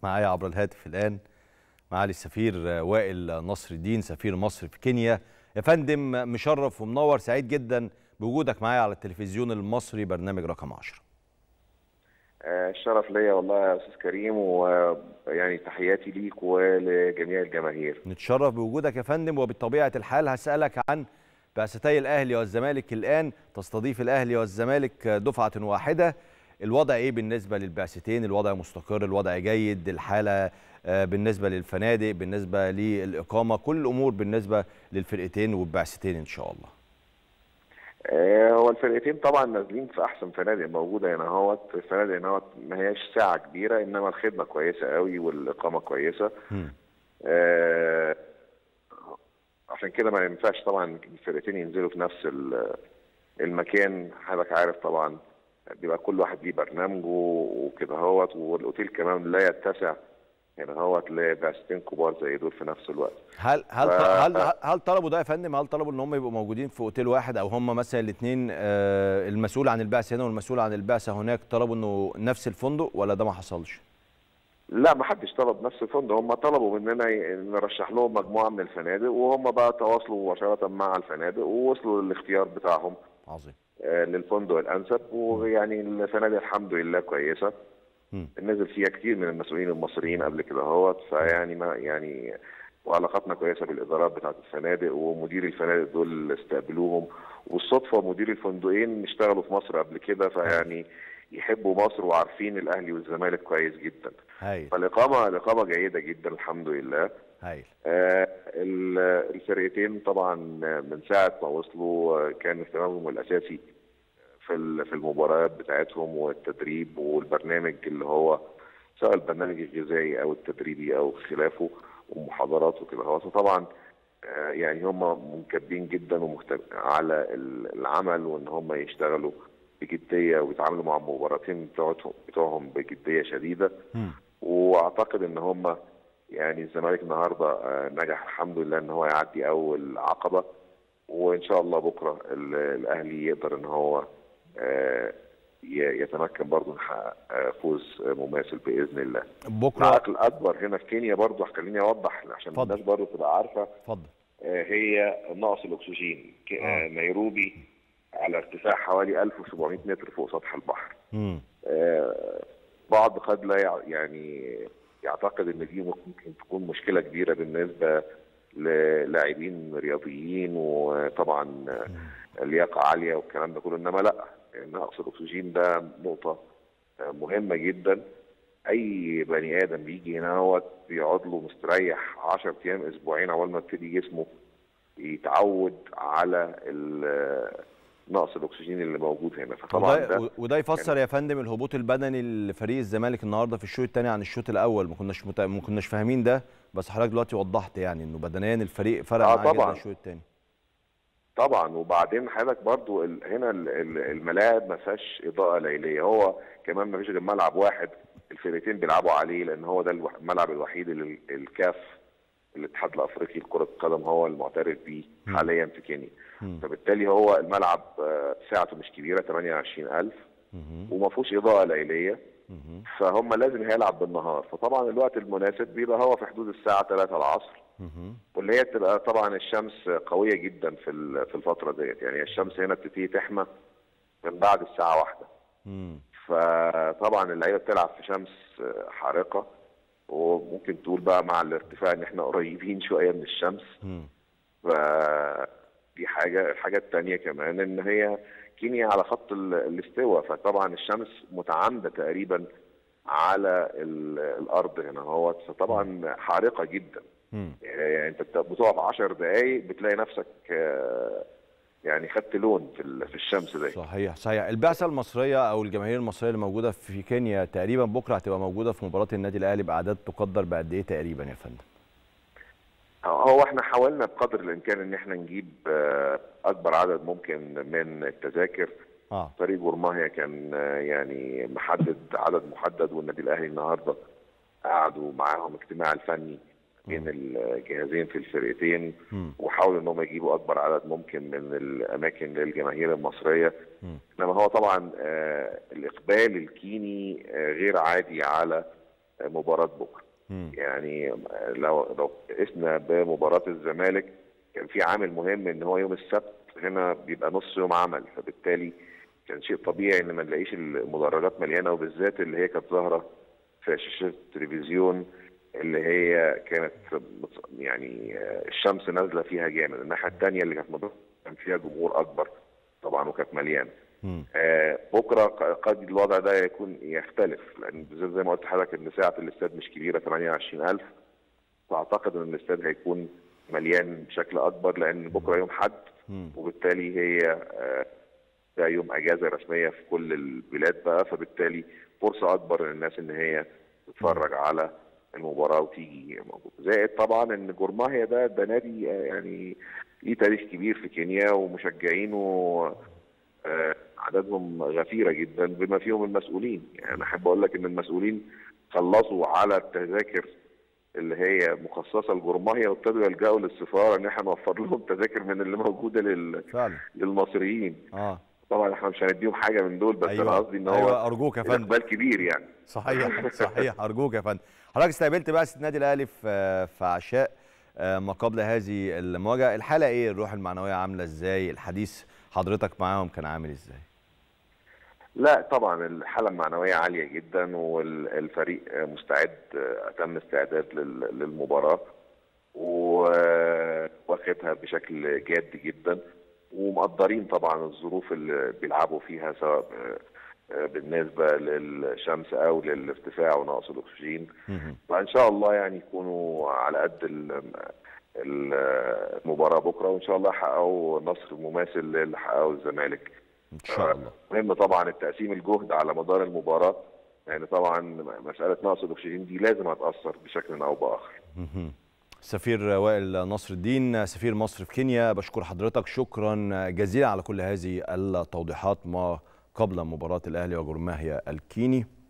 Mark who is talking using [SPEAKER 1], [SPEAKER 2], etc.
[SPEAKER 1] معايا عبر الهاتف الآن معالي السفير وائل نصر الدين سفير مصر في كينيا يا فندم مشرف ومنور سعيد جدا بوجودك معايا على التلفزيون المصري برنامج رقم 10
[SPEAKER 2] الشرف ليا والله يا استاذ كريم ويعني تحياتي ليك ولجميع الجماهير
[SPEAKER 1] نتشرف بوجودك يا فندم وبطبيعه الحال هسالك عن بعثتي الاهلي والزمالك الان تستضيف الاهلي والزمالك دفعه واحده الوضع ايه بالنسبه للبعثتين الوضع مستقر الوضع جيد الحاله بالنسبه للفنادق بالنسبه للاقامه كل الامور بالنسبه للفرقتين والبعثتين ان شاء الله
[SPEAKER 2] هو الفرقتين طبعا نازلين في احسن فنادق موجوده هنا اهوت الفنادق هنا اهوت ما هياش ساعه كبيره انما الخدمه كويسه قوي والاقامه كويسه آه عشان كده ما ينفعش طبعا الفرقتين ينزلوا في نفس المكان حضرتك عارف طبعا بيبقى كل واحد ليه برنامجه وكده اهوت والاوتيل كمان لا يتسع هنا اهوت لبعثتين كبار زي دول في نفس الوقت
[SPEAKER 1] هل هل ف... هل هل طلبوا ده يا فندم هل طلبوا ان هم يبقوا موجودين في اوتيل واحد او هم مثلا الاثنين آه المسؤول عن البعثه هنا والمسؤول عن البعثه هناك طلبوا انه نفس الفندق ولا ده ما حصلش؟
[SPEAKER 2] لا ما حدش طلب نفس الفندق هم طلبوا مننا نرشح لهم مجموعه من الفنادق وهم بقى تواصلوا مباشره مع الفنادق ووصلوا للاختيار بتاعهم
[SPEAKER 1] عظيم
[SPEAKER 2] آه للفندق الانسب ويعني الفنادق الحمد لله كويسه نزل فيها كتير من المسؤولين المصريين قبل كده اهوت فيعني ما يعني وعلاقاتنا كويسه بالادارات بتاعت الفنادق ومدير الفنادق دول استقبلوهم والصدفه مدير الفندقين اشتغلوا في مصر قبل كده فيعني يحبوا مصر وعارفين الاهلي والزمالك كويس جدا
[SPEAKER 1] هايل
[SPEAKER 2] فالاقامه الاقامه جيده جدا الحمد لله
[SPEAKER 1] هايل
[SPEAKER 2] آه الفرقتين طبعا من ساعه ما وصلوا كان اهتمامهم الاساسي في في المباريات بتاعتهم والتدريب والبرنامج اللي هو سواء البرنامج الغذائي او التدريبي او خلافه ومحاضرات وكده هو طبعا يعني هم منكبين جدا ومهتم على العمل وان هم يشتغلوا بجديه ويتعاملوا مع المباراتين بتوعهم بتوعهم بجديه شديده
[SPEAKER 1] م.
[SPEAKER 2] واعتقد ان هم يعني الزمالك النهارده نجح الحمد لله ان هو يعدي اول عقبه وان شاء الله بكره الاهلي يقدر ان هو يتمكن برضه نحقق فوز مماثل باذن الله.
[SPEAKER 1] بكره
[SPEAKER 2] العائق الاكبر هنا في كينيا برضه خليني اوضح عشان
[SPEAKER 1] فضل.
[SPEAKER 2] الناس برضه تبقى عارفه
[SPEAKER 1] اتفضل
[SPEAKER 2] هي نقص الاكسجين
[SPEAKER 1] آه.
[SPEAKER 2] نيروبي على ارتفاع حوالي 1700 متر فوق سطح البحر.
[SPEAKER 1] امم
[SPEAKER 2] بعض قد لا يعني يعتقد ان دي ممكن تكون مشكله كبيره بالنسبه للاعبين رياضيين وطبعا لياقه عاليه والكلام ده كله انما لا نقص الاكسجين ده نقطه مهمه جدا اي بني ادم بيجي هنا هو بيقعد له مستريح 10 ايام اسبوعين عقبال ما يبتدي جسمه يتعود على نقص الاكسجين اللي موجود هنا فطبعا
[SPEAKER 1] وده,
[SPEAKER 2] ده
[SPEAKER 1] وده يفسر يا فندم الهبوط البدني لفريق الزمالك النهارده في الشوط الثاني عن الشوط الاول ما كناش مت... ما كناش فاهمين ده بس حضرتك دلوقتي وضحت يعني انه بدنيا الفريق فرق
[SPEAKER 2] آه
[SPEAKER 1] معاه
[SPEAKER 2] طبعاً.
[SPEAKER 1] جدا الشوط الثاني
[SPEAKER 2] طبعا وبعدين حضرتك برضو ال- هنا ال- ال- الملاعب ما فيهاش اضاءه ليليه هو كمان ما فيش غير ملعب واحد الفرقتين بيلعبوا عليه لان هو ده الوح- الملعب الوحيد اللي ال- الكاف الاتحاد الافريقي لكره القدم هو المعترف بيه
[SPEAKER 1] مم.
[SPEAKER 2] حاليا في كينيا
[SPEAKER 1] مم.
[SPEAKER 2] فبالتالي هو الملعب آه، سعته مش كبيره 28000
[SPEAKER 1] مهم.
[SPEAKER 2] وما فيهوش اضاءه ليليه
[SPEAKER 1] مهم.
[SPEAKER 2] فهم لازم هيلعب بالنهار فطبعا الوقت المناسب بيبقى هو في حدود الساعه 3 العصر
[SPEAKER 1] مهم.
[SPEAKER 2] واللي هي بتبقى طبعا الشمس قويه جدا في ال- في الفتره ديت يعني الشمس هنا بتبتدي تحمى من بعد الساعه واحدة
[SPEAKER 1] مم.
[SPEAKER 2] فطبعا اللعيبه بتلعب في شمس حارقه وممكن تقول بقى مع الارتفاع ان احنا قريبين شويه من الشمس
[SPEAKER 1] مم.
[SPEAKER 2] فدي حاجه الحاجه الثانيه كمان ان هي كينيا على خط ال- الاستواء فطبعا الشمس متعامده تقريبا على ال- الارض هنا اهوت فطبعا حارقه جدا
[SPEAKER 1] مم.
[SPEAKER 2] يعني انت بت- بتقف 10 دقائق بتلاقي نفسك آه، يعني خدت لون في ال- في الشمس دي
[SPEAKER 1] صحيح صحيح البعثه المصريه او الجماهير المصريه اللي موجوده في كينيا تقريبا بكره هتبقى موجوده في مباراه النادي الاهلي باعداد تقدر بقد ايه تقريبا يا فندم
[SPEAKER 2] هو احنا حاولنا بقدر الامكان ان احنا نجيب آه، اكبر عدد ممكن من التذاكر
[SPEAKER 1] اه
[SPEAKER 2] فريق جورماهيا كان آه، يعني محدد عدد محدد والنادي الاهلي النهارده قعدوا معاهم اجتماع الفني بين الجهازين في الفرقتين
[SPEAKER 1] مم.
[SPEAKER 2] وحاولوا ان هم يجيبوا اكبر عدد ممكن من الاماكن للجماهير المصريه
[SPEAKER 1] مم.
[SPEAKER 2] انما هو طبعا آه، الاقبال الكيني آه، غير عادي على مباراه بكره
[SPEAKER 1] مم.
[SPEAKER 2] يعني لو لو قسنا بمباراه الزمالك كان في عامل مهم ان هو يوم السبت هنا بيبقى نص يوم عمل فبالتالي كان شيء طبيعي ان ما نلاقيش المدرجات مليانه وبالذات اللي هي كانت ظاهره في شاشه التلفزيون اللي هي كانت يعني الشمس نازله فيها جامد الناحيه الثانيه اللي كانت مدرجة كان فيها جمهور اكبر طبعا وكانت مليانه
[SPEAKER 1] مم.
[SPEAKER 2] آه، بكره ق- قد الوضع ده يكون يختلف لان بالذات زي ما قلت لحضرتك ان سعه الاستاد مش كبيره 28000 فاعتقد ان الاستاد هيكون مليان بشكل اكبر لان بكره يوم حد
[SPEAKER 1] مم.
[SPEAKER 2] وبالتالي هي آه، ده يوم اجازه رسميه في كل البلاد بقى فبالتالي فرصه اكبر للناس ان هي تتفرج على المباراه وتيجي موجود زائد طبعا ان جورماهيا ده ده نادي آه، يعني ليه تاريخ كبير في كينيا ومشجعينه آه، عددهم غفيره جدا بما فيهم المسؤولين يعني انا احب اقول لك ان المسؤولين خلصوا على التذاكر اللي هي مخصصه لجورماهيا وابتدوا يلجأوا للسفاره ان احنا نوفر لهم تذاكر من اللي موجوده لل...
[SPEAKER 1] فعلا
[SPEAKER 2] للمصريين
[SPEAKER 1] اه
[SPEAKER 2] طبعا احنا مش هنديهم حاجه من دول بس
[SPEAKER 1] أيوة.
[SPEAKER 2] انا قصدي ان هو
[SPEAKER 1] أيوة، أرجوك يا فندم.
[SPEAKER 2] اقبال كبير يعني
[SPEAKER 1] صحيح صحيح ارجوك يا فندم حضرتك استقبلت بعثه النادي الاهلي في في عشاء آه، ما قبل هذه المواجهه الحاله ايه الروح المعنويه عامله ازاي الحديث حضرتك معاهم كان عامل ازاي
[SPEAKER 2] لا طبعا الحاله المعنويه عاليه جدا والفريق مستعد اتم استعداد لل- للمباراه واخدها بشكل جاد جدا ومقدرين طبعا الظروف اللي بيلعبوا فيها سواء بالنسبه للشمس او للارتفاع ونقص الاكسجين
[SPEAKER 1] مهم.
[SPEAKER 2] فان شاء الله يعني يكونوا على قد ال- ال- المباراه بكره وان شاء الله يحققوا نصر مماثل للي حققه الزمالك
[SPEAKER 1] ان شاء الله
[SPEAKER 2] مهم طبعا التقسيم الجهد على مدار المباراه يعني طبعا مساله نقص الاكسجين دي لازم هتاثر بشكل او باخر
[SPEAKER 1] مهم. سفير وائل نصر الدين سفير مصر في كينيا بشكر حضرتك شكرا جزيلا على كل هذه التوضيحات ما قبل مباراة الأهلي وجرماهيا الكيني